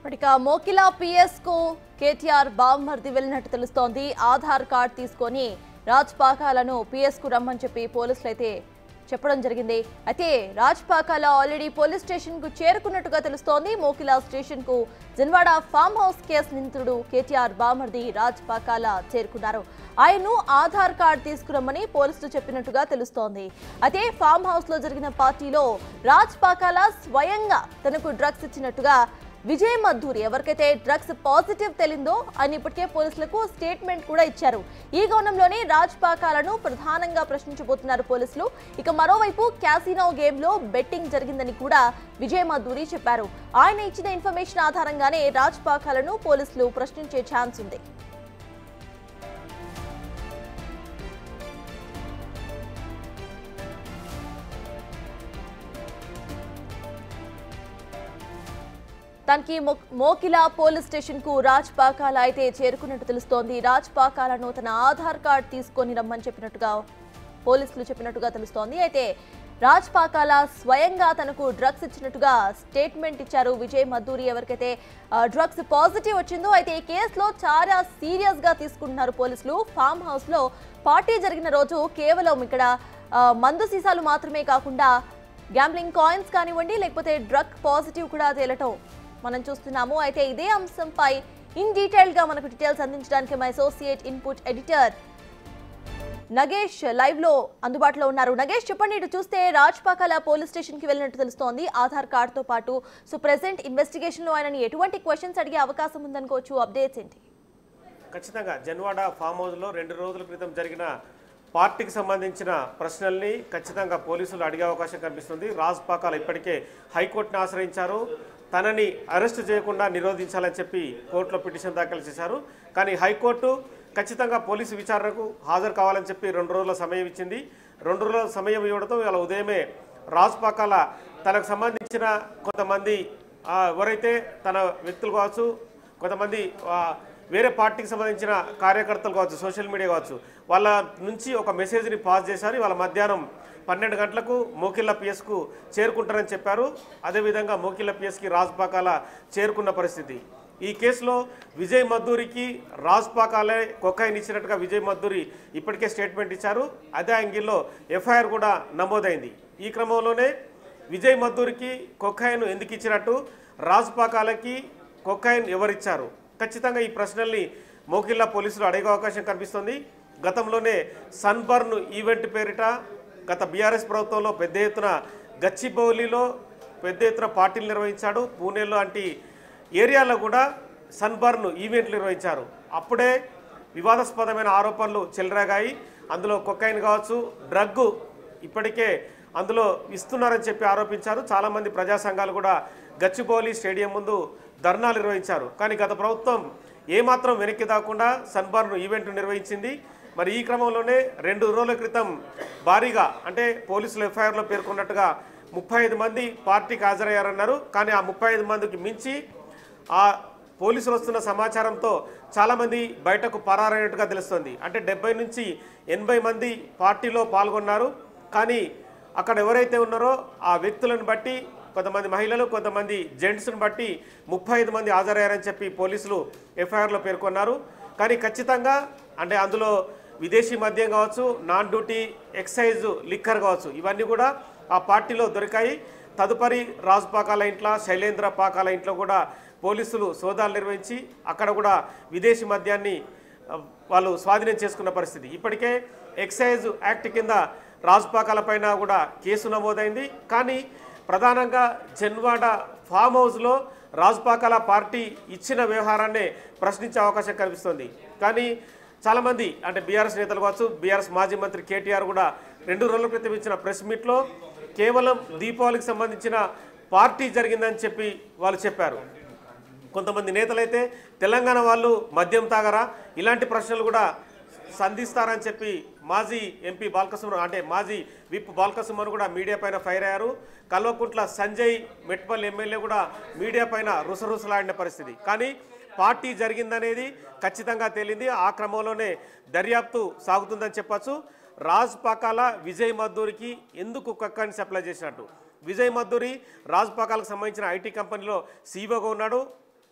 ఇక మోకిలా పిఎస్ కు కేటీఆర్ బామ్మర్ది వెళ్ళినట్టు తెలుస్తోంది ఆధార్ కార్డ్ తీసుకొని రాజ్ పాకాలను పిఎస్ కు రమ్మని చెప్పి పోలీసులు అయితే చెప్పడం జరిగింది అయితే Raj Pakala already police station కు చేరుకున్నట్టుగా తెలుస్తోంది మోకిలా స్టేషన్ కు జిన్వాడ ఫామ్ హౌస్ కేసు నిందితుడు కేటీఆర్ బామర్ది రాజ్ పాకాల చేరుకున్నారు ఆయన్ను ఆధార్ కార్డ్ తీసుకురమ్మని పోలీసులు చెప్పినట్టుగా తెలుస్తోంది అయితే ఫామ్ హౌస్ లో జరిగిన పార్టీలో రాజ్ పాకాల స్వయంగా తనకు డ్రగ్స్ ఇచ్చినట్టుగా విజయ్ మద్దూరి ఎవరికైతే డ్రగ్స్ పాజిటివ్ తెలిందో ఆయన ఇప్పటికే పోలీసులకు స్టేట్మెంట్ కూడా ఇచ్చారు ఈ గౌనంలోనే రాజ్ పాకాలను ప్రధానంగా ప్రశ్నించబోతున్నారు పోలీసులు ఇక మరోవైపు క్యాసినో గేమ్ లో బెట్టింగ్ జరిగిందని కూడా విజయ్ మద్దూరి చెప్పారు ఆయన ఇచ్చిన ఇన్ఫర్మేషన్ ఆధారంగానే రాజ్ పాకాలను పోలీసులు ప్రశ్నించే ఛాన్స్ ఉంది తనకి మొ- మోకిలా పోలీస్ స్టేషన్ కు రాజ్ పాకాల అయితే చేరుకున్నట్టు తెలుస్తోంది రాజ్ పాకాలను తన ఆధార్ కార్డ్ తీసుకొని రమ్మని చెప్పినట్టుగా పోలీసులు చెప్పినట్టుగా తెలుస్తోంది అయితే రాజ్ పాకాల స్వయంగా తనకు డ్రగ్స్ ఇచ్చినట్టుగా స్టేట్మెంట్ ఇచ్చారు విజయ్ మద్దూరి ఎవరికైతే ఆ, డ్రగ్స్ పాజిటివ్ వచ్చిందో అయితే ఈ కేసులో చాలా సీరియస్ గా తీసుకుంటున్నారు పోలీసులు ఫామ్ హౌస్ లో పార్టీ జరిగిన రోజు కేవలం ఇక్కడ ఆ, మందు సీసాలు మాత్రమే కాకుండా గ్యాంబ్లింగ్ కాయిన్స్ కానివ్వండి లేకపోతే డ్రగ్ పాజిటివ్ కూడా తేలటం మనం చూస్తున్నాము అయితే ఇదే అంశంపై ఇన్ డీటెయిల్ గా మనకు డీటెయిల్స్ అందించడానికి మా associate input editor Nagesh live లో అందుబాటులో ఉన్నారు నగేష్ చెప్పండి ఇటు చూస్తే రాజ్పాకాల పోలీస్ స్టేషన్ కి వెళ్ళినట్టు తెలుస్తోంది ఆధార్ కార్డ్ తో పాటు సో ప్రెసెంట్ ఇన్వెస్టిగేషన్ లో ఆయనని ఎటువంటి క్వశ్చన్స్ అడిగే అవకాశం ఉందనుకోవచ్చు అప్డేట్స్ ఏంటి ఖచ్చితంగా జన్వాడ ఫామ్ హౌస్లో రెండు రోజుల క్రితం జరిగిన పార్టీకి సంబంధించిన ప్రశ్నల్ని ఖచ్చితంగా పోలీసులు అడిగే అవకాశం కనిపిస్తుంది రాజ్ పాకాల ఇప్పటికే హైకోర్టును ఆశ్రయించారు తనని అరెస్ట్ చేయకుండా నిరోధించాలని చెప్పి కోర్టులో పిటిషన్ దాఖలు చేశారు కానీ హైకోర్టు ఖచ్చితంగా పోలీసు విచారణకు హాజరు కావాలని చెప్పి రెండు రోజుల సమయం ఇచ్చింది రెండు రోజుల సమయం ఇవ్వడంతో ఇవాళ ఉదయమే రాజ్ పాకాల తనకు సంబంధించిన కొంతమంది ఆ, ఎవరైతే తన వ్యక్తులు కావచ్చు కొంతమంది ఆ, వేరే పార్టీకి సంబంధించిన కార్యకర్తలు కావచ్చు సోషల్ మీడియా కావచ్చు వాళ్ళ నుంచి ఒక మెసేజ్ని పాస్ చేశారు వాళ్ళ మధ్యాహ్నం పన్నెండు గంటలకు మోకిళ్ళ పిఎస్కు చేరుకుంటారని చెప్పారు అదేవిధంగా మోకిళ్ళ పిఎస్కి రాజ్పాకాల చేరుకున్న పరిస్థితి ఈ కేసులో విజయ్ మద్దూరికి రాజ్పాకాలే కొకాయిన్ ఇచ్చినట్టుగా విజయ్ మద్దూరి ఇప్పటికే స్టేట్మెంట్ ఇచ్చారు అదే యాంగిల్లో ఎఫ్ఐఆర్ కూడా నమోదైంది ఈ క్రమంలోనే విజయ్ మద్దూరికి కొకాయిన్ ఎందుకు ఇచ్చినట్టు రాజ్పాకాలకి కొకాయిన్ ఎవరిచ్చారు ఖచ్చితంగా ఈ ప్రశ్నల్ని మోకిల్లా పోలీసులు అడిగే అవకాశం కనిపిస్తుంది గతంలోనే సన్బర్న్ ఈవెంట్ పేరిట గత బీఆర్ఎస్ ప్రభుత్వంలో పెద్ద ఎత్తున గచ్చిబౌలిలో పెద్ద ఎత్తున పార్టీలు నిర్వహించాడు పూణేలో లాంటి ఏరియాలో కూడా సన్బర్న్ ఈవెంట్లు నిర్వహించారు అప్పుడే వివాదాస్పదమైన ఆరోపణలు చెలరేగాయి అందులో కొకైన్ కావచ్చు డ్రగ్ ఇప్పటికే అందులో ఇస్తున్నారని చెప్పి ఆరోపించారు చాలామంది ప్రజా సంఘాలు కూడా గచ్చిబౌలి స్టేడియం ముందు ధర్నాలు నిర్వహించారు కానీ గత ప్రభుత్వం ఏమాత్రం వెనక్కి దాకుండా సన్బర్న్ ఈవెంట్ నిర్వహించింది మరి ఈ క్రమంలోనే రెండు రోజుల క్రితం భారీగా అంటే పోలీసులు ఎఫ్ఐఆర్లో పేర్కొన్నట్టుగా ముప్పై ఐదు మంది పార్టీకి హాజరయ్యారన్నారు కానీ ఆ ముప్పై ఐదు మందికి మించి ఆ పోలీసులు వస్తున్న సమాచారంతో చాలామంది బయటకు పరారైనట్టుగా తెలుస్తుంది అంటే డెబ్బై నుంచి ఎనభై మంది పార్టీలో పాల్గొన్నారు కానీ అక్కడ ఎవరైతే ఉన్నారో ఆ వ్యక్తులను బట్టి కొంతమంది మహిళలు కొంతమంది జెంట్స్ను బట్టి ముప్పై ఐదు మంది హాజరయ్యారని చెప్పి పోలీసులు ఎఫ్ఐఆర్లో పేర్కొన్నారు కానీ ఖచ్చితంగా అంటే అందులో విదేశీ మద్యం కావచ్చు నాన్ డ్యూటీ ఎక్సైజ్ లిక్కర్ కావచ్చు ఇవన్నీ కూడా ఆ పార్టీలో దొరికాయి తదుపరి రాజ్ పాకాల ఇంట్లో శైలేంద్ర పాకాల ఇంట్లో కూడా పోలీసులు సోదాలు నిర్వహించి అక్కడ కూడా విదేశీ మద్యాన్ని ఆ, వాళ్ళు స్వాధీనం చేసుకున్న పరిస్థితి ఇప్పటికే ఎక్సైజ్ యాక్ట్ కింద రాజ్ పాకాల పైన కూడా కేసు నమోదైంది కానీ ప్రధానంగా జన్వాడ ఫామ్ హౌస్లో రాజ్పాకాల పార్టీ ఇచ్చిన వ్యవహారాన్నే ప్రశ్నించే అవకాశం కనిపిస్తుంది కానీ చాలామంది అంటే బీఆర్ఎస్ నేతలు కావచ్చు బీఆర్ఎస్ మాజీ మంత్రి కేటీఆర్ కూడా రెండు రోజుల క్రితం ఇచ్చిన ప్రెస్ మీట్లో కేవలం దీపావళికి సంబంధించిన పార్టీ జరిగిందని చెప్పి వాళ్ళు చెప్పారు కొంతమంది నేతలైతే తెలంగాణ వాళ్ళు మద్యం తాగరా ఇలాంటి ప్రశ్నలు కూడా సంధిస్తారని చెప్పి మాజీ ఎంపీ బాల్కసుమన్ అంటే మాజీ విప్ బాల్కసుమన్ కూడా మీడియా పైన ఫైర్ అయ్యారు కల్వకుంట్ల సంజయ్ మెట్పల్ ఎమ్మెల్యే కూడా మీడియా పైన రుసరుసలాడిన పరిస్థితి కానీ పార్టీ జరిగిందనేది ఖచ్చితంగా తేలింది ఆ క్రమంలోనే దర్యాప్తు సాగుతుందని చెప్పొచ్చు రాజ్ పాకాల విజయ్ మద్దూరికి ఎందుకు కక్కని సప్లై చేసినట్టు విజయ్ మద్దూరి రాజ్ పాకాలకు సంబంధించిన ఐటీ కంపెనీలో సీఈఓగా ఉన్నాడు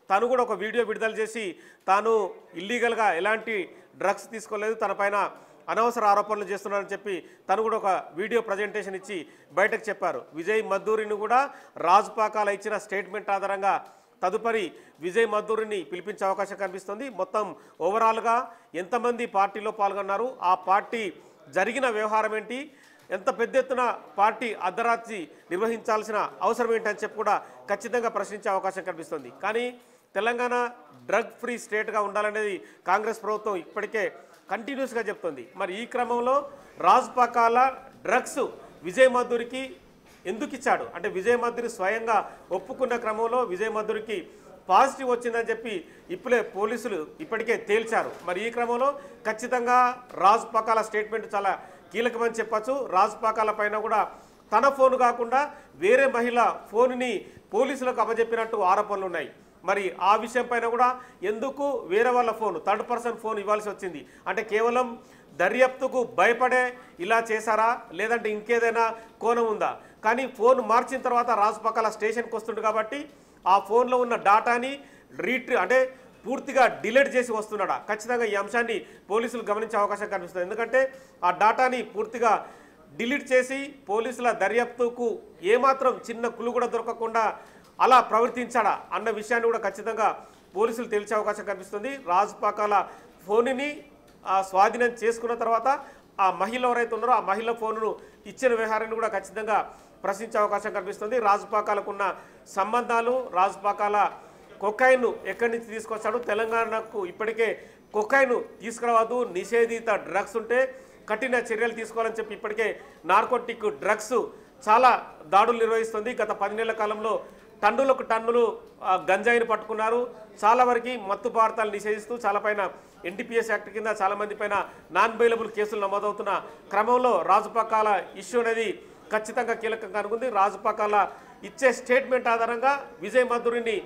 తను కూడా ఒక వీడియో విడుదల చేసి తాను ఇల్లీగల్గా ఎలాంటి డ్రగ్స్ తీసుకోలేదు తన పైన అనవసర ఆరోపణలు చేస్తున్నారని చెప్పి తను కూడా ఒక వీడియో ప్రజెంటేషన్ ఇచ్చి బయటకు చెప్పారు విజయ్ మద్దూరిని కూడా రాజుపాకాల ఇచ్చిన స్టేట్మెంట్ ఆధారంగా తదుపరి విజయ్ మద్దూరిని పిలిపించే అవకాశం కనిపిస్తుంది మొత్తం ఓవరాల్గా ఎంతమంది పార్టీలో పాల్గొన్నారు ఆ పార్టీ జరిగిన వ్యవహారం ఏంటి ఎంత పెద్ద ఎత్తున పార్టీ అర్ధరాత్రి నిర్వహించాల్సిన అవసరం ఏంటని చెప్పి కూడా ఖచ్చితంగా ప్రశ్నించే అవకాశం కనిపిస్తుంది కానీ తెలంగాణ డ్రగ్ ఫ్రీ స్టేట్గా ఉండాలనేది కాంగ్రెస్ ప్రభుత్వం ఇప్పటికే కంటిన్యూస్గా చెప్తుంది మరి ఈ క్రమంలో రాజ్పాకాల డ్రగ్స్ విజయ్ మధురికి ఎందుకు ఇచ్చాడు అంటే విజయ్ మధురి స్వయంగా ఒప్పుకున్న క్రమంలో విజయ్ మధురికి పాజిటివ్ వచ్చిందని చెప్పి ఇప్పుడే పోలీసులు ఇప్పటికే తేల్చారు మరి ఈ క్రమంలో ఖచ్చితంగా రాజ్ పాకాల స్టేట్మెంట్ చాలా కీలకమని చెప్పచ్చు రాజ్ పాకాల పైన కూడా తన ఫోన్ కాకుండా వేరే మహిళ ఫోన్ని పోలీసులకు అప్పజెప్పినట్టు ఆరోపణలు ఉన్నాయి మరి ఆ విషయం పైన కూడా ఎందుకు వేరే వాళ్ళ ఫోన్ థర్డ్ పర్సన్ ఫోన్ ఇవ్వాల్సి వచ్చింది అంటే కేవలం దర్యాప్తుకు భయపడే ఇలా చేశారా లేదంటే ఇంకేదైనా కోణం ఉందా కానీ ఫోన్ మార్చిన తర్వాత రాజుపక్కల స్టేషన్కి వస్తుండు కాబట్టి ఆ ఫోన్లో ఉన్న డాటాని రీట్రీ అంటే పూర్తిగా డిలీట్ చేసి వస్తున్నాడా ఖచ్చితంగా ఈ అంశాన్ని పోలీసులు గమనించే అవకాశం కనిపిస్తుంది ఎందుకంటే ఆ డాటాని పూర్తిగా డిలీట్ చేసి పోలీసుల దర్యాప్తుకు ఏమాత్రం చిన్న కులు కూడా దొరకకుండా అలా ప్రవర్తించాడా అన్న విషయాన్ని కూడా ఖచ్చితంగా పోలీసులు తెలిసే అవకాశం కనిపిస్తుంది రాజుపాకాల ఫోన్ని ఆ స్వాధీనం చేసుకున్న తర్వాత ఆ మహిళ ఎవరైతే ఉన్నారో ఆ మహిళ ఫోన్ను ఇచ్చిన వ్యవహారాన్ని కూడా ఖచ్చితంగా ప్రశ్నించే అవకాశం కనిపిస్తుంది రాజుపాకాలకు ఉన్న సంబంధాలు రాజుపాకాల కొకాయిన్ ఎక్కడి నుంచి తీసుకొచ్చాడు తెలంగాణకు ఇప్పటికే కొకాయిన్ తీసుకురావద్దు నిషేధిత డ్రగ్స్ ఉంటే కఠిన చర్యలు తీసుకోవాలని చెప్పి ఇప్పటికే నార్కోటిక్ డ్రగ్స్ చాలా దాడులు నిర్వహిస్తుంది గత పది నెలల కాలంలో టన్నులకు టన్నులు ఆ, గంజాయిని పట్టుకున్నారు చాలా వరకు మత్తు పదార్థాలు నిషేధిస్తూ చాలా పైన ఎన్టీపీఎస్ యాక్ట్ కింద చాలా మంది పైన నాన్ బెయిలబుల్ కేసులు నమోదవుతున్న క్రమంలో రాజుపకాల ఇష్యూ అనేది ఖచ్చితంగా కీలకంగా అనుకుంది రాజుపకాల ఇచ్చే స్టేట్మెంట్ ఆధారంగా విజయ్ మధురిని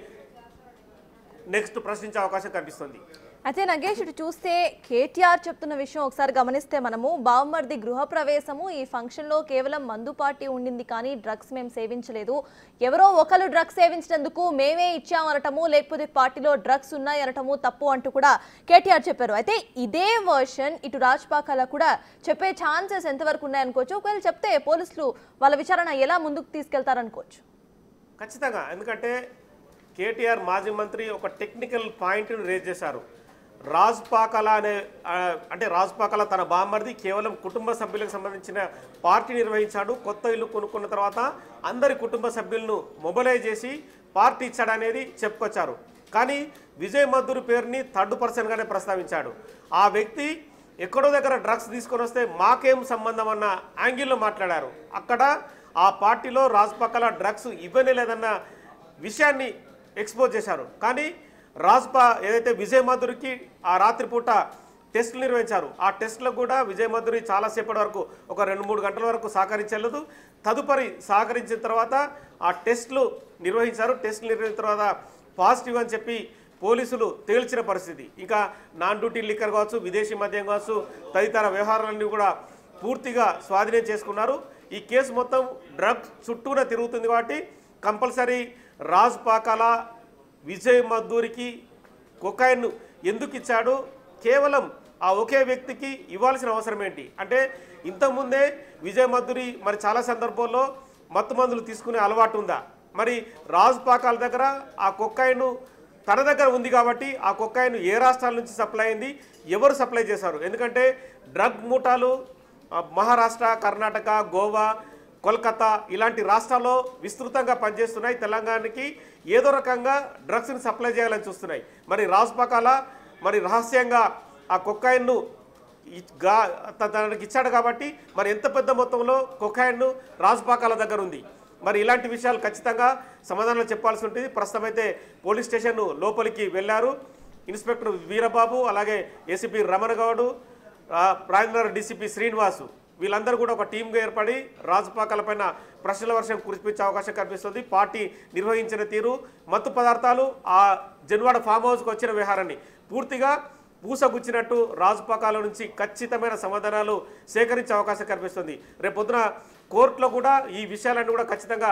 నెక్స్ట్ ప్రశ్నించే అవకాశం కనిపిస్తుంది అయితే నగేష్ ఇటు చూస్తే కేటీఆర్ చెప్తున్న విషయం ఒకసారి గమనిస్తే మనము బావమర్ది గృహప్రవేశము ఈ ఫంక్షన్లో కేవలం మందు పార్టీ ఉండింది కానీ డ్రగ్స్ మేము సేవించలేదు ఎవరో ఒకరు డ్రగ్స్ సేవించినందుకు మేమే ఇచ్చామనటము లేకపోతే పార్టీలో డ్రగ్స్ ఉన్నాయనటము తప్పు అంటూ కూడా కేటీఆర్ చెప్పారు అయితే ఇదే వర్షన్ ఇటు రాజ్పాకాల కూడా చెప్పే ఛాన్సెస్ ఎంతవరకు ఉన్నాయనుకోవచ్చు ఒకవేళ చెప్తే పోలీసులు వాళ్ళ విచారణ ఎలా ముందుకు తీసుకెళ్తారనుకోవచ్చు ఖచ్చితంగా ఎందుకంటే కేటీఆర్ మాజీ మంత్రి ఒక టెక్నికల్ పాయింట్ని రేజ్ చేశారు రాజ్ పాకల అనే ఆ, అంటే రాజ్ పాకల తన బామ్మర్ది కేవలం కుటుంబ సభ్యులకు సంబంధించిన పార్టీ నిర్వహించాడు కొత్త ఇల్లు కొనుక్కున్న తర్వాత అందరి కుటుంబ సభ్యులను మొబలైజ్ చేసి పార్టీ ఇచ్చాడనేది చెప్పుకొచ్చారు కానీ విజయ్ మధుర్ పేరుని థర్డ్ పర్సన్గానే ప్రస్తావించాడు ఆ వ్యక్తి ఎక్కడో దగ్గర డ్రగ్స్ తీసుకొని వస్తే మాకేం సంబంధం అన్న యాంగిల్లో మాట్లాడారు అక్కడ ఆ పార్టీలో రాజపక్కల డ్రగ్స్ ఇవ్వనే లేదన్న విషయాన్ని ఎక్స్పోజ్ చేశారు కానీ రాజ్పా ఏదైతే విజయ్ మధురికి ఆ రాత్రిపూట టెస్టులు నిర్వహించారు ఆ టెస్టులకు కూడా విజయ్ మధురి చాలాసేపటి వరకు ఒక రెండు మూడు గంటల వరకు సహకరించలేదు తదుపరి సహకరించిన తర్వాత ఆ టెస్టులు నిర్వహించారు టెస్టులు నిర్వహించిన తర్వాత పాజిటివ్ అని చెప్పి పోలీసులు తేల్చిన పరిస్థితి ఇంకా నాన్ డ్యూటీ లిక్కర్ కావచ్చు విదేశీ మద్యం కావచ్చు తదితర వ్యవహారాలన్నీ కూడా పూర్తిగా స్వాధీనం చేసుకున్నారు ఈ కేసు మొత్తం డ్రగ్ చుట్టూనే తిరుగుతుంది కాబట్టి కంపల్సరీ రాజ్ పాకాల విజయ్ మద్దూరికి కొకాయిన్ ఎందుకు ఇచ్చాడు కేవలం ఆ ఒకే వ్యక్తికి ఇవ్వాల్సిన అవసరం ఏంటి అంటే ఇంతకుముందే విజయ్ మద్దూరి మరి చాలా సందర్భాల్లో మత్తు మందులు తీసుకునే అలవాటు ఉందా మరి రాజు పాకాల దగ్గర ఆ కొక్కాయిను తన దగ్గర ఉంది కాబట్టి ఆ కొక్కాయిన్ ఏ రాష్ట్రాల నుంచి సప్లై అయింది ఎవరు సప్లై చేశారు ఎందుకంటే డ్రగ్ మూటాలు ఆ, మహారాష్ట్ర కర్ణాటక గోవా కోల్కతా ఇలాంటి రాష్ట్రాల్లో విస్తృతంగా పనిచేస్తున్నాయి తెలంగాణకి ఏదో రకంగా డ్రగ్స్ని సప్లై చేయాలని చూస్తున్నాయి మరి రాజుపాకాల మరి రహస్యంగా ఆ కొక్కాయిన్ను ఇ- గా త- తనకి ఇచ్చాడు కాబట్టి మరి ఎంత పెద్ద మొత్తంలో కొకాయిన్ను రాజుపాకాల దగ్గర ఉంది మరి ఇలాంటి విషయాలు ఖచ్చితంగా సమాధానాలు చెప్పాల్సి ఉంటుంది ప్రస్తుతం అయితే పోలీస్ స్టేషన్ లోపలికి వెళ్ళారు ఇన్స్పెక్టర్ వీరబాబు అలాగే ఏసీపీ రమణ గౌడు ఆ, రాజేంద్ర డీసీపీ శ్రీనివాసు వీళ్ళందరూ కూడా ఒక టీంగా ఏర్పడి రాజపాకాల పైన ప్రశ్నల వర్షం కురిపించే అవకాశం కనిపిస్తుంది పార్టీ నిర్వహించిన తీరు మత్తు పదార్థాలు ఆ జన్వాడ ఫామ్ హౌస్కి వచ్చిన వ్యవహారాన్ని పూర్తిగా పూసగుచ్చినట్టు రాజపాకాల నుంచి ఖచ్చితమైన సమాధానాలు సేకరించే అవకాశం కనిపిస్తుంది రేపు పొద్దున కోర్టులో కూడా ఈ విషయాలన్నీ కూడా ఖచ్చితంగా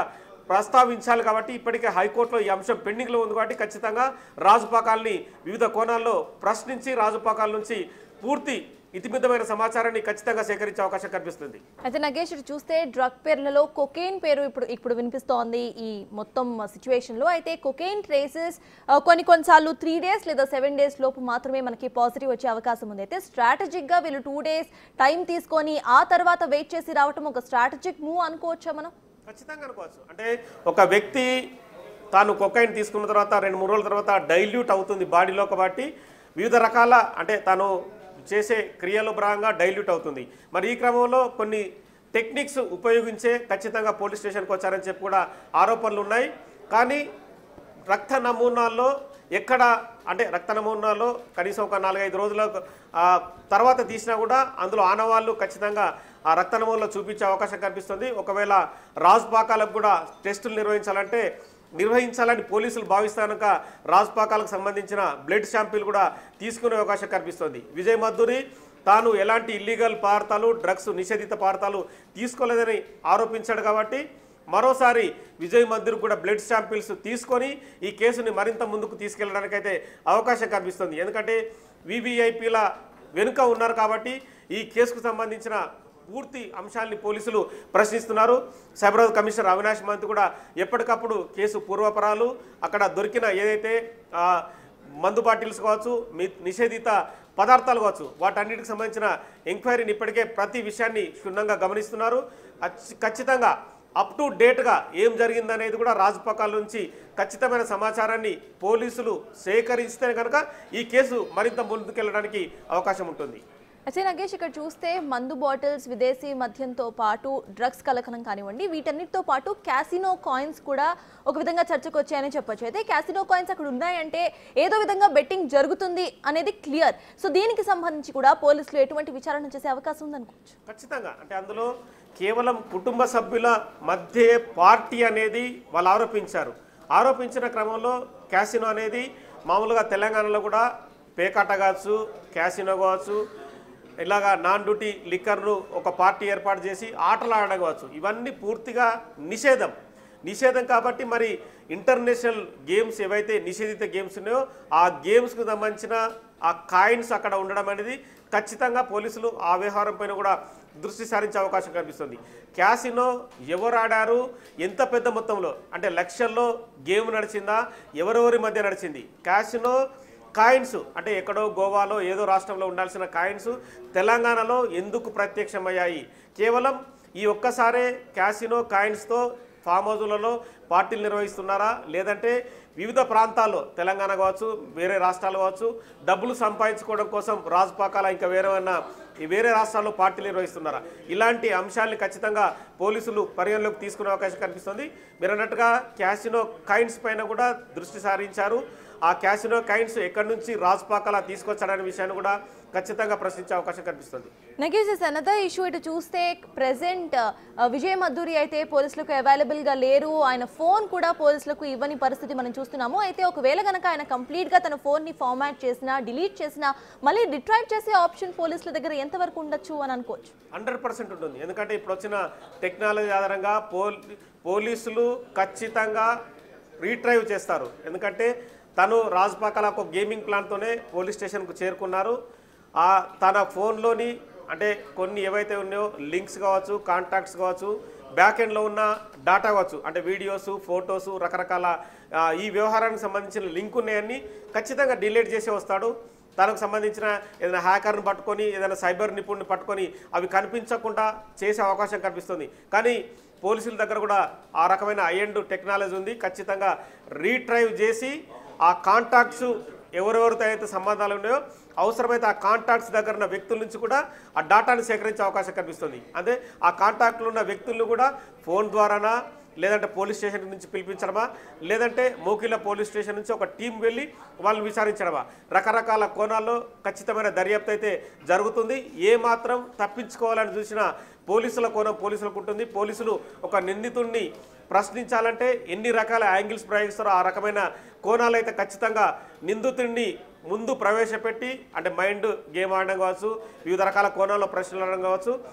ప్రస్తావించాలి కాబట్టి ఇప్పటికే హైకోర్టులో ఈ అంశం పెండింగ్లో ఉంది కాబట్టి ఖచ్చితంగా రాజుపాకాల్ని వివిధ కోణాల్లో ప్రశ్నించి రాజుపాకాల నుంచి పూర్తి ఇతిమితమైన సమాచారాన్ని ఖచ్చితంగా సేకరించే అవకాశం కనిపిస్తుంది అయితే నగేష్ ఇటు చూస్తే డ్రగ్ పేర్లలో కొకెయిన్ పేరు ఇప్పుడు ఇప్పుడు వినిపిస్తోంది ఈ మొత్తం సిచ్యువేషన్ లో అయితే కొకెయిన్ ట్రేసెస్ కొన్ని కొన్నిసార్లు త్రీ డేస్ లేదా సెవెన్ డేస్ లోపు మాత్రమే మనకి పాజిటివ్ వచ్చే అవకాశం ఉంది అయితే స్ట్రాటజిక్ గా వీళ్ళు టూ డేస్ టైం తీసుకొని ఆ తర్వాత వెయిట్ చేసి రావటం ఒక స్ట్రాటజిక్ మూవ్ అనుకోవచ్చా మనం ఖచ్చితంగా అనుకోవచ్చు అంటే ఒక వ్యక్తి తాను కొకైన్ తీసుకున్న తర్వాత రెండు మూడు రోజుల తర్వాత డైల్యూట్ అవుతుంది బాడీలో కాబట్టి వివిధ రకాల అంటే తాను చేసే క్రియల భాగంగా డైల్యూట్ అవుతుంది మరి ఈ క్రమంలో కొన్ని టెక్నిక్స్ ఉపయోగించే ఖచ్చితంగా పోలీస్ స్టేషన్కి వచ్చారని చెప్పి కూడా ఆరోపణలు ఉన్నాయి కానీ రక్త నమూనాల్లో ఎక్కడ అంటే రక్త నమూనాల్లో కనీసం ఒక నాలుగైదు రోజుల ఆ, తర్వాత తీసినా కూడా అందులో ఆనవాళ్ళు ఖచ్చితంగా ఆ రక్త నమూనాలో చూపించే అవకాశం కనిపిస్తుంది ఒకవేళ రాజుపాకాలకు కూడా టెస్టులు నిర్వహించాలంటే నిర్వహించాలని పోలీసులు భావిస్తే కనుక రాజుపాకాలకు సంబంధించిన బ్లడ్ శాంపిల్ కూడా తీసుకునే అవకాశం కనిపిస్తుంది విజయ్ మద్దూరి తాను ఎలాంటి ఇల్లీగల్ పదార్థాలు డ్రగ్స్ నిషేధిత పదార్థాలు తీసుకోలేదని ఆరోపించాడు కాబట్టి మరోసారి విజయ్ మందిర్ కూడా బ్లడ్ శాంపిల్స్ తీసుకొని ఈ కేసుని మరింత ముందుకు తీసుకెళ్ళడానికైతే అవకాశం కనిపిస్తుంది ఎందుకంటే వివిఐపీల వెనుక ఉన్నారు కాబట్టి ఈ కేసుకు సంబంధించిన పూర్తి అంశాల్ని పోలీసులు ప్రశ్నిస్తున్నారు సైబరాబాద్ కమిషనర్ అవినాష్ మంత్ కూడా ఎప్పటికప్పుడు కేసు పూర్వపరాలు అక్కడ దొరికిన ఏదైతే ఆ, మందు బాటిల్స్ కావచ్చు మీ నిషేధిత పదార్థాలు కావచ్చు వాటన్నిటికి సంబంధించిన ఎంక్వైరీని ఇప్పటికే ప్రతి విషయాన్ని క్షుణ్ణంగా గమనిస్తున్నారు అచ్- ఖచ్చితంగా అప్ టు డేట్గా ఏం జరిగిందనేది కూడా రాజపకాల నుంచి ఖచ్చితమైన సమాచారాన్ని పోలీసులు సేకరిస్తే కనుక ఈ కేసు మరింత ముందుకెళ్ళడానికి అవకాశం ఉంటుంది అయితే నగేష్ ఇక్కడ చూస్తే మందు బాటిల్స్ విదేశీ మద్యంతో పాటు డ్రగ్స్ కలకలం కానివ్వండి వీటన్నిటితో పాటు క్యాసినో కాయిన్స్ కూడా ఒక విధంగా చర్చకు వచ్చాయని చెప్పొచ్చు అయితే క్యాసినో కాయిన్స్ అక్కడ ఉన్నాయంటే ఏదో విధంగా బెట్టింగ్ జరుగుతుంది అనేది క్లియర్ సో దీనికి సంబంధించి కూడా పోలీసులు ఎటువంటి విచారణ చేసే అవకాశం ఉందనుకోవచ్చు ఖచ్చితంగా అంటే అందులో కేవలం కుటుంబ సభ్యుల మధ్య పార్టీ అనేది వాళ్ళు ఆరోపించారు ఆరోపించిన క్రమంలో క్యాసినో అనేది మామూలుగా తెలంగాణలో కూడా పేకాట కావచ్చు క్యాసినో కావచ్చు ఇలాగా నాన్ డ్యూటీ లిక్కర్ను ఒక పార్టీ ఏర్పాటు చేసి ఆటలు ఆడడం కావచ్చు ఇవన్నీ పూర్తిగా నిషేధం నిషేధం కాబట్టి మరి ఇంటర్నేషనల్ గేమ్స్ ఏవైతే నిషేధిత గేమ్స్ ఉన్నాయో ఆ గేమ్స్కు సంబంధించిన ఆ కాయిన్స్ అక్కడ ఉండడం అనేది ఖచ్చితంగా పోలీసులు ఆ వ్యవహారం పైన కూడా దృష్టి సారించే అవకాశం కనిపిస్తుంది క్యాసినో ఎవరు ఆడారు ఎంత పెద్ద మొత్తంలో అంటే లక్షల్లో గేమ్ నడిచిందా ఎవరెవరి మధ్య నడిచింది క్యాసినో కాయిన్స్ అంటే ఎక్కడో గోవాలో ఏదో రాష్ట్రంలో ఉండాల్సిన కాయిన్స్ తెలంగాణలో ఎందుకు ప్రత్యక్షమయ్యాయి కేవలం ఈ ఒక్కసారే క్యాసినో కాయిన్స్తో ఫామ్ హౌజులలో పార్టీలు నిర్వహిస్తున్నారా లేదంటే వివిధ ప్రాంతాల్లో తెలంగాణ కావచ్చు వేరే రాష్ట్రాలు కావచ్చు డబ్బులు సంపాదించుకోవడం కోసం రాజపాకాల ఇంకా వేరే ఏమైనా ఈ వేరే రాష్ట్రాల్లో పార్టీలు నిర్వహిస్తున్నారా ఇలాంటి అంశాలని ఖచ్చితంగా పోలీసులు పరిగణలోకి తీసుకునే అవకాశం కనిపిస్తుంది మీరు అన్నట్టుగా క్యాసినో కాయిన్స్ పైన కూడా దృష్టి సారించారు ఆ క్యాసినో కాయిన్స్ ఎక్కడి నుంచి రాజపాకాల తీసుకొచ్చాడనే విషయాన్ని కూడా ఖచ్చితంగా ప్రశ్నించే అవకాశం కనిపిస్తుంది నగేష్ అనదర్ ఇష్యూ ఇటు చూస్తే ప్రెసెంట్ విజయ్ మద్దూరి అయితే పోలీసులకు అవైలబుల్ గా లేరు ఆయన ఫోన్ కూడా పోలీసులకు ఇవ్వని పరిస్థితి మనం చూస్తున్నాము అయితే ఒకవేళ కనుక ఆయన కంప్లీట్ గా తన ఫోన్ ని ఫార్మాట్ చేసినా డిలీట్ చేసినా మళ్ళీ రిట్రైవ్ చేసే ఆప్షన్ పోలీసుల దగ్గర ఎంతవరకు ఉండొచ్చు అని అనుకోవచ్చు హండ్రెడ్ పర్సెంట్ ఉంటుంది ఎందుకంటే ఇప్పుడు వచ్చిన టెక్నాలజీ ఆధారంగా పోల్ పోలీసులు ఖచ్చితంగా రీట్రైవ్ చేస్తారు ఎందుకంటే తను రాజపాకాల ఒక గేమింగ్ ప్లాన్తోనే పోలీస్ స్టేషన్కు చేరుకున్నారు ఆ తన ఫోన్లోని అంటే కొన్ని ఏవైతే ఉన్నాయో లింక్స్ కావచ్చు కాంటాక్ట్స్ కావచ్చు బ్యాక్ ఎండ్లో ఉన్న డాటా కావచ్చు అంటే వీడియోస్ ఫొటోస్ రకరకాల ఆ, ఈ వ్యవహారానికి సంబంధించిన లింక్ ఉన్నాయన్నీ ఖచ్చితంగా డిలీట్ చేసి వస్తాడు తనకు సంబంధించిన ఏదైనా హ్యాకర్ని పట్టుకొని ఏదైనా సైబర్ నిపుణుని పట్టుకొని అవి కనిపించకుండా చేసే అవకాశం కనిపిస్తుంది కానీ పోలీసుల దగ్గర కూడా ఆ రకమైన ఐఎండ్ టెక్నాలజీ ఉంది ఖచ్చితంగా రీట్రైవ్ చేసి ఆ కాంటాక్ట్స్ ఎవరెవరితో అయితే సంబంధాలు ఉన్నాయో అవసరమైతే ఆ కాంటాక్ట్స్ దగ్గర ఉన్న వ్యక్తుల నుంచి కూడా ఆ డాటాను సేకరించే అవకాశం కనిపిస్తుంది అంటే ఆ కాంటాక్ట్లో ఉన్న వ్యక్తులను కూడా ఫోన్ ద్వారానా లేదంటే పోలీస్ స్టేషన్ నుంచి పిలిపించడమా లేదంటే మోకిల పోలీస్ స్టేషన్ నుంచి ఒక టీం వెళ్ళి వాళ్ళని విచారించడమా రకరకాల కోణాల్లో ఖచ్చితమైన దర్యాప్తు అయితే జరుగుతుంది ఏ మాత్రం తప్పించుకోవాలని చూసిన పోలీసుల కోణం పోలీసులకు ఉంటుంది పోలీసులు ఒక నిందితుడిని ప్రశ్నించాలంటే ఎన్ని రకాల యాంగిల్స్ ప్రయోగిస్తారో ఆ రకమైన కోణాలు అయితే ఖచ్చితంగా నిందితుడిని ముందు ప్రవేశపెట్టి అంటే మైండ్ గేమ్ ఆడడం కావచ్చు వివిధ రకాల కోణాల్లో ప్రశ్నలు అడగడం కావచ్చు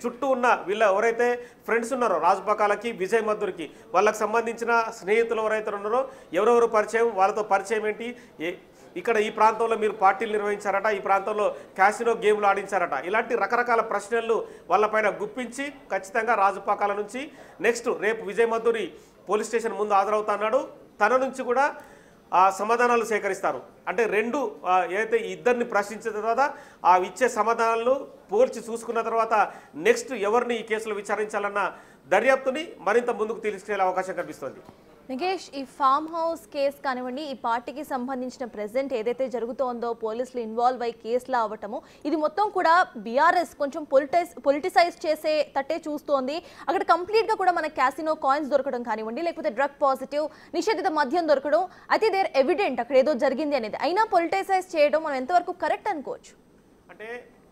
చుట్టూ ఉన్న వీళ్ళ ఎవరైతే ఫ్రెండ్స్ ఉన్నారో రాజపకాలకి విజయ్ మధుర్కి వాళ్ళకి సంబంధించిన స్నేహితులు ఎవరైతే ఉన్నారో ఎవరెవరు పరిచయం వాళ్ళతో పరిచయం ఏంటి ఏ ఇక్కడ ఈ ప్రాంతంలో మీరు పార్టీలు నిర్వహించారట ఈ ప్రాంతంలో క్యాసినో గేమ్లు ఆడించారట ఇలాంటి రకరకాల ప్రశ్నలు వాళ్ళపైన గుప్పించి ఖచ్చితంగా రాజపాకాల నుంచి నెక్స్ట్ రేపు విజయ్ మధురి పోలీస్ స్టేషన్ ముందు హాజరవుతున్నాడు తన నుంచి కూడా ఆ సమాధానాలు సేకరిస్తారు అంటే రెండు ఆ, ఏదైతే ఈ ఇద్దరిని ప్రశ్నించిన తర్వాత ఆ ఇచ్చే సమాధానాలు పోల్చి చూసుకున్న తర్వాత నెక్స్ట్ ఎవరిని ఈ కేసులో విచారించాలన్న దర్యాప్తుని మరింత ముందుకు తీసుకెళ్లే అవకాశం కనిపిస్తుంది నిగేష్ ఈ ఫామ్ హౌస్ కేసు కానివ్వండి ఈ పార్టీకి సంబంధించిన ప్రెసెంట్ ఏదైతే జరుగుతోందో పోలీసులు ఇన్వాల్వ్ అయ్యి కేసులు అవ్వటము ఇది మొత్తం కూడా బీఆర్ఎస్ కొంచెం పొలిటైజ్ పొలిటిసైజ్ చేసే తట్టే చూస్తోంది అక్కడ కంప్లీట్గా కూడా మన క్యాసినో కాయిన్స్ దొరకడం కానివ్వండి లేకపోతే డ్రగ్ పాజిటివ్ నిషేధిత మద్యం దొరకడం అయితే దేర్ ఎవిడెంట్ అక్కడ ఏదో జరిగింది అనేది అయినా పొలిటైసైజ్ చేయడం మనం ఎంతవరకు కరెక్ట్ అనుకోవచ్చు అంటే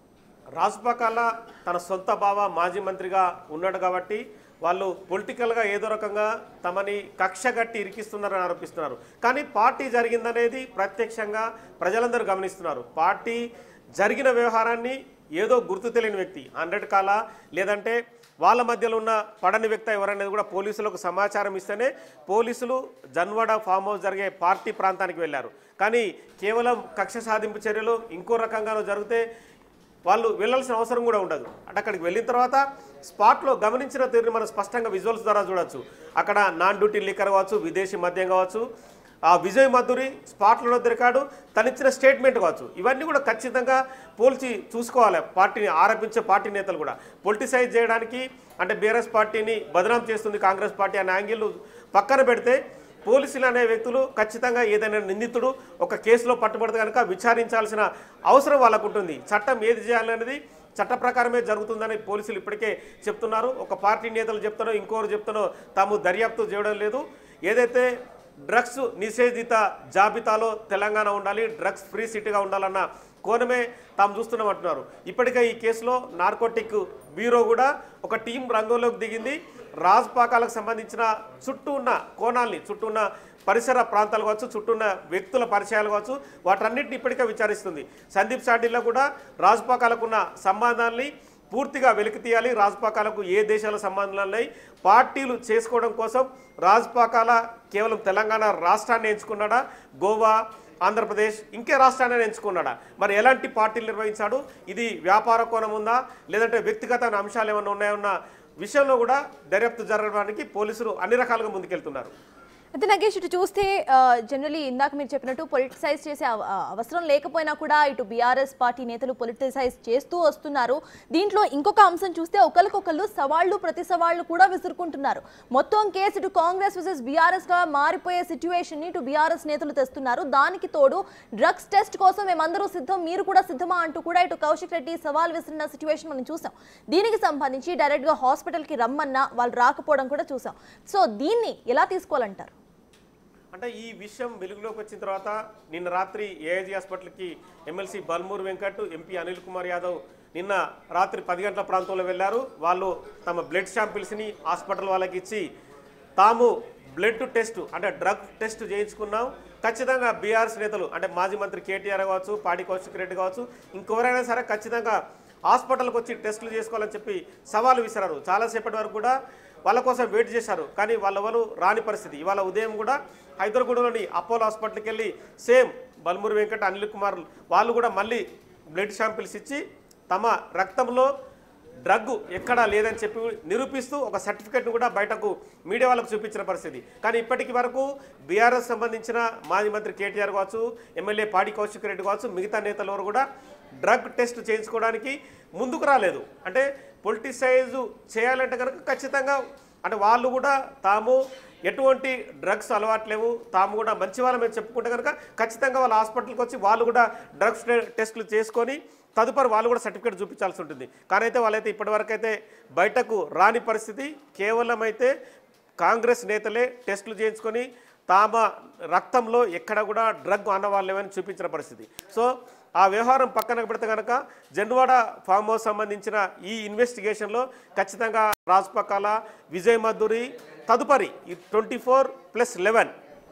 రాజపాకాల తన సొంత బావ మాజీ మంత్రిగా ఉన్నాడు కాబట్టి వాళ్ళు పొలిటికల్గా ఏదో రకంగా తమని కక్ష కట్టి ఇరికిస్తున్నారని ఆరోపిస్తున్నారు కానీ పార్టీ జరిగిందనేది ప్రత్యక్షంగా ప్రజలందరూ గమనిస్తున్నారు పార్టీ జరిగిన వ్యవహారాన్ని ఏదో గుర్తు తెలియని వ్యక్తి హండ్రెడ్ కాలా లేదంటే వాళ్ళ మధ్యలో ఉన్న పడని వ్యక్తి ఎవరనేది కూడా పోలీసులకు సమాచారం ఇస్తేనే పోలీసులు జన్వాడ ఫామ్ హౌస్ జరిగే పార్టీ ప్రాంతానికి వెళ్ళారు కానీ కేవలం కక్ష సాధింపు చర్యలు ఇంకో రకంగానో జరిగితే వాళ్ళు వెళ్ళాల్సిన అవసరం కూడా ఉండదు అంటే అక్కడికి వెళ్ళిన తర్వాత స్పాట్లో గమనించిన తీరుని మనం స్పష్టంగా విజువల్స్ ద్వారా చూడొచ్చు అక్కడ నాన్ డ్యూటీ లీకర్ కావచ్చు విదేశీ మద్యం కావచ్చు ఆ విజయ్ మధురి స్పాట్లో దొరికాడు తనిచ్చిన స్టేట్మెంట్ కావచ్చు ఇవన్నీ కూడా ఖచ్చితంగా పోల్చి చూసుకోవాలి పార్టీని ఆరోపించే పార్టీ నేతలు కూడా పొలిటిసైజ్ చేయడానికి అంటే బీఆర్ఎస్ పార్టీని బదనాం చేస్తుంది కాంగ్రెస్ పార్టీ అనే యాంగిల్ పక్కన పెడితే పోలీసులు అనే వ్యక్తులు ఖచ్చితంగా ఏదైనా నిందితుడు ఒక కేసులో పట్టుబడితే కనుక విచారించాల్సిన అవసరం వాళ్ళకు ఉంటుంది చట్టం ఏది చేయాలనేది చట్ట ప్రకారమే జరుగుతుందని పోలీసులు ఇప్పటికే చెప్తున్నారు ఒక పార్టీ నేతలు చెప్తానో ఇంకోరు చెప్తానో తాము దర్యాప్తు చేయడం లేదు ఏదైతే డ్రగ్స్ నిషేధిత జాబితాలో తెలంగాణ ఉండాలి డ్రగ్స్ ఫ్రీ సిటీగా ఉండాలన్న కోణమే తాము చూస్తున్నామంటున్నారు ఇప్పటికే ఈ కేసులో నార్కోటిక్ బ్యూరో కూడా ఒక టీం రంగంలోకి దిగింది రాజ్పాకాలకు సంబంధించిన చుట్టూ ఉన్న కోణాల్ని చుట్టూ ఉన్న పరిసర ప్రాంతాలు కావచ్చు చుట్టూ ఉన్న వ్యక్తుల పరిచయాలు కావచ్చు వాటన్నిటిని ఇప్పటికే విచారిస్తుంది సందీప్ సాటిల్లో కూడా రాజ్పాకాలకు ఉన్న సంబంధాల్ని పూర్తిగా వెలికి తీయాలి రాజపాకాలకు ఏ దేశాల సంబంధాలు ఉన్నాయి పార్టీలు చేసుకోవడం కోసం రాజపాకాల కేవలం తెలంగాణ రాష్ట్రాన్ని ఎంచుకున్నాడా గోవా ఆంధ్రప్రదేశ్ ఇంకే రాష్ట్రాన్ని ఎంచుకున్నాడా మరి ఎలాంటి పార్టీలు నిర్వహించాడు ఇది వ్యాపార కోణం ఉందా లేదంటే వ్యక్తిగత అంశాలు ఏమైనా ఉన్నాయన్న విషయంలో కూడా దర్యాప్తు జరగడానికి పోలీసులు అన్ని రకాలుగా ముందుకెళ్తున్నారు అయితే నగేష్ ఇటు చూస్తే జనరలీ ఇందాక మీరు చెప్పినట్టు పొలిటిసైజ్ చేసే అవ- ఆ, అవసరం లేకపోయినా కూడా ఇటు బీఆర్ఎస్ పార్టీ నేతలు పొలిటిసైజ్ చేస్తూ వస్తున్నారు దీంట్లో ఇంకొక అంశం చూస్తే ఒకరికొకళ్ళు సవాళ్లు ప్రతి సవాళ్లు కూడా విసురుకుంటున్నారు మొత్తం కేసు ఇటు కాంగ్రెస్ వర్సెస్ బీఆర్ఎస్ గా మారిపోయే సిచ్యువేషన్ ని ఇటు బీఆర్ఎస్ నేతలు తెస్తున్నారు దానికి తోడు డ్రగ్స్ టెస్ట్ కోసం మేమందరూ సిద్ధం మీరు కూడా సిద్ధమా అంటూ కూడా ఇటు కౌశిక్ రెడ్డి సవాల్ విసిరిన సిచ్యువేషన్ మనం చూసాం దీనికి సంబంధించి డైరెక్ట్ గా హాస్పిటల్ కి రమ్మన్నా వాళ్ళు రాకపోవడం కూడా చూసాం సో దీన్ని ఎలా తీసుకోవాలంటారు అంటే ఈ విషయం వెలుగులోకి వచ్చిన తర్వాత నిన్న రాత్రి ఏఐజీ హాస్పిటల్కి ఎమ్మెల్సీ బల్మూర్ వెంకట్ ఎంపీ అనిల్ కుమార్ యాదవ్ నిన్న రాత్రి పది గంటల ప్రాంతంలో వెళ్ళారు వాళ్ళు తమ బ్లడ్ శాంపిల్స్ని హాస్పిటల్ వాళ్ళకి ఇచ్చి తాము బ్లడ్ టెస్ట్ అంటే డ్రగ్ టెస్ట్ చేయించుకున్నాం ఖచ్చితంగా బీఆర్ఎస్ నేతలు అంటే మాజీ మంత్రి కేటీఆర్ కావచ్చు పాడి కౌశిక్ రెడ్డి కావచ్చు ఇంకెవరైనా సరే ఖచ్చితంగా హాస్పిటల్కి వచ్చి టెస్టులు చేసుకోవాలని చెప్పి సవాలు విసిరారు చాలాసేపటి వరకు కూడా వాళ్ళ కోసం వెయిట్ చేశారు కానీ వాళ్ళెవరు రాని పరిస్థితి ఇవాళ ఉదయం కూడా హైదరాబాద్లోని అపోలో హాస్పిటల్కి వెళ్ళి సేమ్ బల్మూరి వెంకట అనిల్ కుమార్ వాళ్ళు కూడా మళ్ళీ బ్లడ్ శాంపిల్స్ ఇచ్చి తమ రక్తంలో డ్రగ్ ఎక్కడా లేదని చెప్పి నిరూపిస్తూ ఒక సర్టిఫికెట్ను కూడా బయటకు మీడియా వాళ్ళకు చూపించిన పరిస్థితి కానీ ఇప్పటికి వరకు బీఆర్ఎస్ సంబంధించిన మాజీ మంత్రి కేటీఆర్ కావచ్చు ఎమ్మెల్యే పాడి కౌశిక్ రెడ్డి కావచ్చు మిగతా నేతలు ఎవరు కూడా డ్రగ్ టెస్ట్ చేయించుకోవడానికి ముందుకు రాలేదు అంటే పొలిటిసైజ్ చేయాలంటే కనుక ఖచ్చితంగా అంటే వాళ్ళు కూడా తాము ఎటువంటి డ్రగ్స్ అలవాట్లేవు తాము కూడా మంచి వాళ్ళ మీద చెప్పుకుంటే కనుక ఖచ్చితంగా వాళ్ళ హాస్పిటల్కి వచ్చి వాళ్ళు కూడా డ్రగ్స్ టెస్టులు చేసుకొని తదుపరి వాళ్ళు కూడా సర్టిఫికేట్ చూపించాల్సి ఉంటుంది కానీ అయితే వాళ్ళైతే ఇప్పటివరకు అయితే బయటకు రాని పరిస్థితి కేవలం అయితే కాంగ్రెస్ నేతలే టెస్టులు చేయించుకొని తామ రక్తంలో ఎక్కడ కూడా డ్రగ్ అన్నవాళ్ళేమని చూపించిన పరిస్థితి సో ఆ వ్యవహారం పక్కన పెడితే కనుక జన్వాడ ఫామ్ హౌస్ సంబంధించిన ఈ ఇన్వెస్టిగేషన్లో ఖచ్చితంగా రాజ్పకాల విజయ్ మధురి తదుపరి ఈ ట్వంటీ ఫోర్ ప్లస్ లెవెన్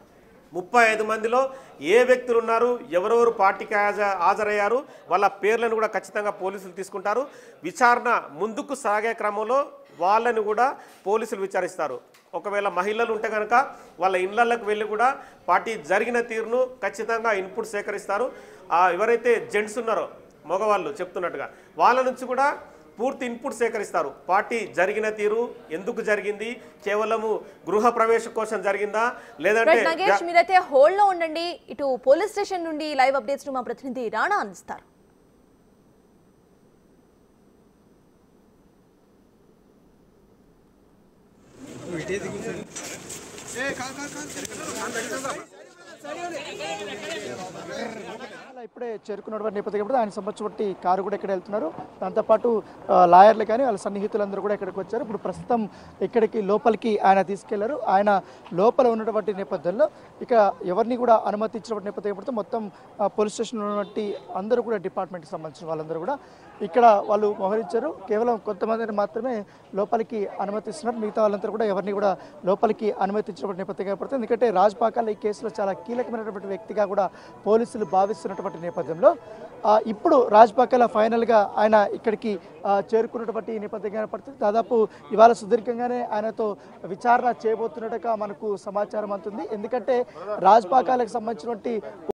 ముప్పై ఐదు మందిలో ఏ వ్యక్తులు ఉన్నారు ఎవరెవరు పార్టీకి హాజ- హాజరయ్యారు వాళ్ళ పేర్లను కూడా ఖచ్చితంగా పోలీసులు తీసుకుంటారు విచారణ ముందుకు సాగే క్రమంలో వాళ్ళని కూడా పోలీసులు విచారిస్తారు ఒకవేళ మహిళలు ఉంటే కనుక వాళ్ళ ఇళ్లకు వెళ్ళి కూడా పార్టీ జరిగిన తీరును ఖచ్చితంగా ఇన్పుట్ సేకరిస్తారు ఆ ఎవరైతే జెంట్స్ ఉన్నారో మగవాళ్ళు చెప్తున్నట్టుగా వాళ్ళ నుంచి కూడా పూర్తి ఇన్పుట్ సేకరిస్తారు పార్టీ జరిగిన తీరు ఎందుకు జరిగింది కేవలము గృహ ప్రవేశం కోసం జరిగిందా లేదంటే రైట్ నగేష్ మీరైతే హోల్డ్ లో ఉండండి ఇటు పోలీస్ స్టేషన్ నుండి లైవ్ అప్డేట్స్ ను మా ప్రతినిధి రాణా అందిస్తారు అలా ఇప్పుడే చేరుకున్నటువంటి నేపథ్యం కూడా ఆయన సంబంధించినటువంటి కారు కూడా ఇక్కడ వెళ్తున్నారు దాంతోపాటు ఆ, లాయర్లు కానీ వాళ్ళ సన్నిహితులందరూ కూడా ఇక్కడికి వచ్చారు ఇప్పుడు ప్రస్తుతం ఇక్కడికి లోపలికి ఆయన తీసుకెళ్లారు ఆయన లోపల ఉన్నటువంటి నేపథ్యంలో ఇక ఎవరిని కూడా అనుమతించినటువంటి నేపథ్యం పడితే మొత్తం ఆ, పోలీస్ స్టేషన్లో ఉన్నటువంటి అందరూ కూడా డిపార్ట్మెంట్కి సంబంధించిన వాళ్ళందరూ కూడా ఇక్కడ వాళ్ళు మోహరించారు కేవలం కొంతమందిని మాత్రమే లోపలికి అనుమతిస్తున్నారు మిగతా వాళ్ళందరూ కూడా ఎవరిని కూడా లోపలికి అనుమతించినటువంటి నేపథ్యంగా పడుతుంది ఎందుకంటే రాజ్ పాకాల ఈ కేసులో చాలా కీలకమైనటువంటి వ్యక్తిగా కూడా పోలీసులు భావిస్తున్నటువంటి నేపథ్యంలో ఆ, ఇప్పుడు రాజ్ పాకాల ఫైనల్గా ఆయన ఇక్కడికి ఆ, చేరుకున్నటువంటి నేపథ్యంగా పడుతుంది దాదాపు ఇవాళ సుదీర్ఘంగానే ఆయనతో విచారణ చేయబోతున్నట్టుగా మనకు సమాచారం అందుతుంది ఎందుకంటే రాజ్ పాకాలకు సంబంధించినటువంటి